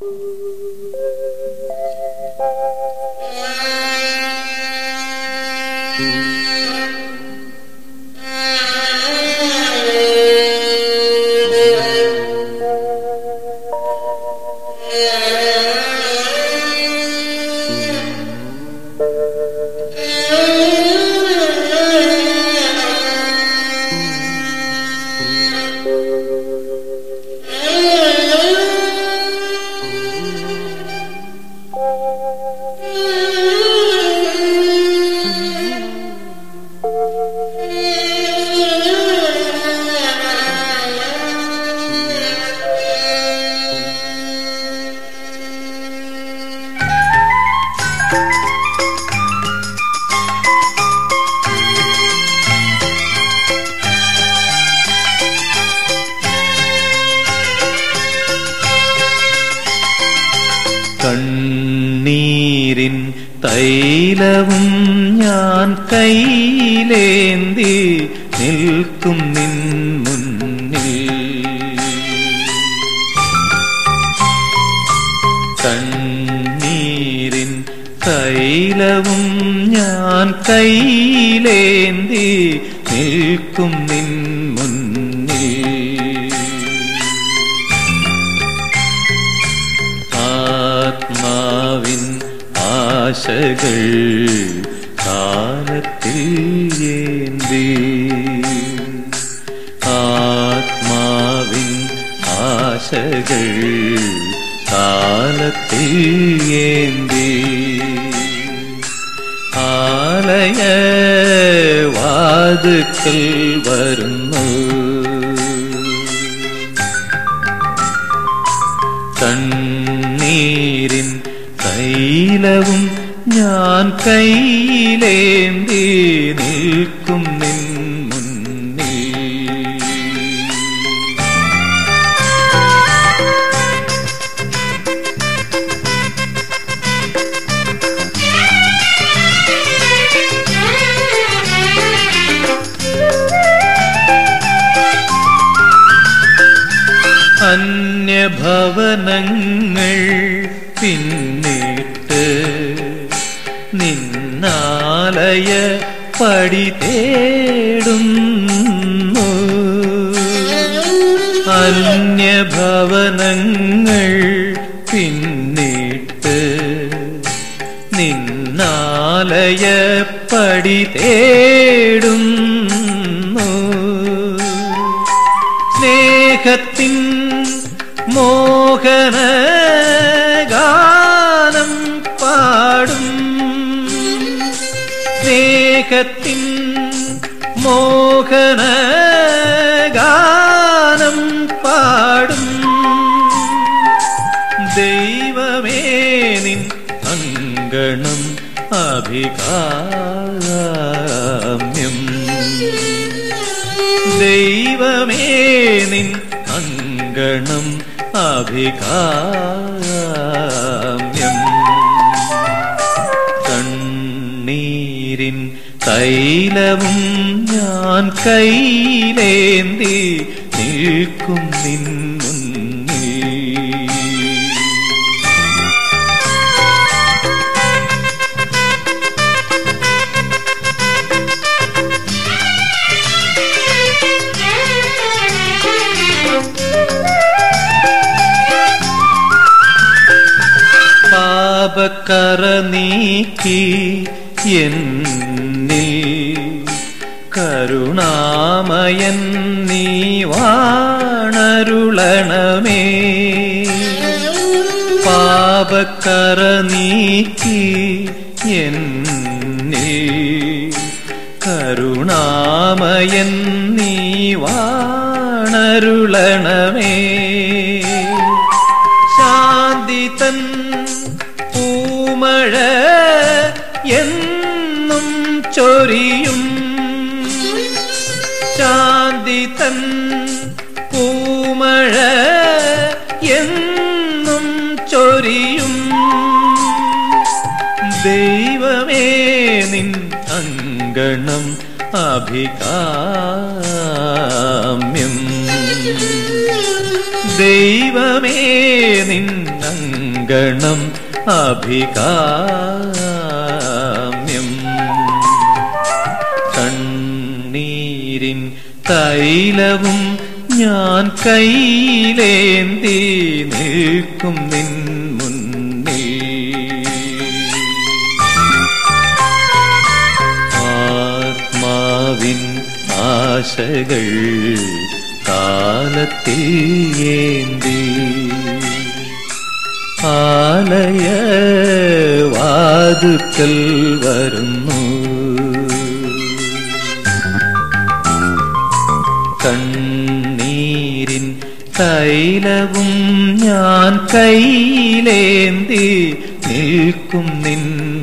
കണ്ണീരിൻ തൈലവും ഞാൻ കയ്യിലേന്തി നിൽക്കും നിൻ മുന്നിൽ കണ്ണീരിൻ തൈലവും ഞാൻ കയ്യിലേന്തി നിൽക്കും നിൻ മുന്നിൽ ആത്മാവിൻ ആശകൾ കാലത്തിൽ ഏന്തി ആത്മാവിൻ ആശകൾ കാലത്തിൽ ഏന്തി ആലയ വാതുക്കൽ വരുന്നു കണ്ണീരിൻ തൈലവും ഞാൻ കയ്യിലേന്തി നിൽക്കും നിൻ മുന്നിൽ അന്യഭവനങ്ങൾ പിന്നിട്ട് നിന്നാലയ പടി തേടുന്നു അന്യഭവനങ്ങൾ പിന്നിട്ട് നിന്നാലയ പടി തേടുന്നു സ്നേഹത്തിൻ മോഹന ഗാനം പാടും സ്നേഹത്തിൻ മോഹന ഗാനം പാടും ദൈവമേ നിൻ അങ്കണം അഭികാമ്യം ദൈവമേ നിൻ അങ്കണം അഭികാമ്യം കണ്ണീരിൻ തൈലവും ഞാൻ കയ്യിലേന്തി നിൽക്കും നിൻ മുന്നിൽ പാപക്കറ നീക്കി എന്നിൽ കരുണാമയൻ നീ വാണരുളണമേ പാപക്കറ നീക്കി എന്നിൽ കരുണാമയൻ നീ വാണരുളണമേ ശാന്തി തൻ പൂമഴ എന്നും ചൊരിയും ശാന്തി തൻ പൂമഴ എന്നും ചൊരിയും ദൈവമേ നിൻ അങ്കണം അഭികാമ്യം ദൈവമേ നിന്നങ്കണം അഭികാമ്യം കണ്ണീരിൻ തൈലവും ഞാൻ കയ്യിലേന്തി നിൽക്കും നിൻ മുന്നിൽ ആത്മാവിൻ ആശകൾ കാലത്തിൽ ഏന്തി ആലയ വാതുക്കൽ വരുന്നു കണ്ണീരിൻ തൈലവും ഞാൻ കയ്യിലേന്തി നിൽക്കും നിൻ